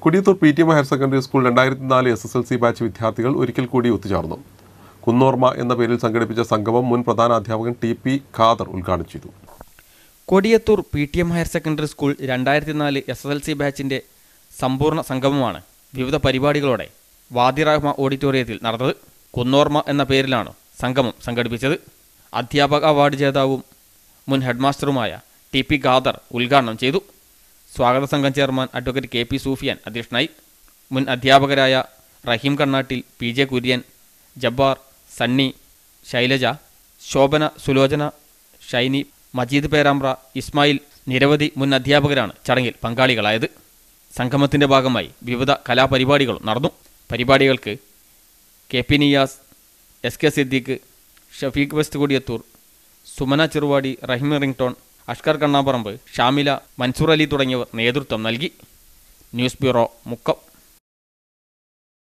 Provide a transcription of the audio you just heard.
Kodiyathur P T M higher secondary school രണ്ടായിരത്തി നാല് S S L C batch വിദ്യാർത്ഥികൾ ഒരിക്കൽ കൂടി ഒത്തുചേർന്നു കുന്നോർമ എന്ന പേരിൽ സംഘടിപ്പിച്ച സംഗമം മുൻ പ്രധാന അധ്യാപകൻ ടി പി ഖാദർ ഉദ്ഘാടനം ചെയ്തു Kodiyathur P T M higher secondary school രണ്ടായിരത്തി നാല് എസ് എസ് എൽ സി ബാച്ചിൻ്റെ സമ്പൂർണ്ണ സംഗമമാണ് വിവിധ പരിപാടികളോടെ വാദിറാഹ്മ ഓഡിറ്റോറിയത്തിൽ നടന്നത് കുന്നോർമ എന്ന പേരിലാണ് സംഗമം സംഘടിപ്പിച്ചത് അധ്യാപക അവാർഡ് ജേതാവും മുൻ ഹെഡ്മാസ്റ്ററുമായ ടി പി ഖാദർ ഉദ്ഘാടനം ചെയ്തു സ്വാഗത സംഘം chairman advocate K P Sufiyan അധ്യക്ഷനായി മുൻ അധ്യാപകരായ Rahim Kannattil P J Kurian Jabbar Sunny Shailaja Shobhana Sulochana Shiny Majeed Perambra Ismail നിരവധി മുൻ അധ്യാപകരാണ് ചടങ്ങിൽ പങ്കാളികളായത് സംഗമത്തിൻ്റെ ഭാഗമായി വിവിധ കലാപരിപാടികളും നടന്നു പരിപാടികൾക്ക് K P Niyas S K Siddique Shafeeq west Kodiyathur Sumana Cheruvadi Rahim ringtone Ashkar Kannapparamba Shamila Mansoor Ali തുടങ്ങിയവർ നേതൃത്വം നൽകി ന്യൂസ് ബ്യൂറോ മുക്കം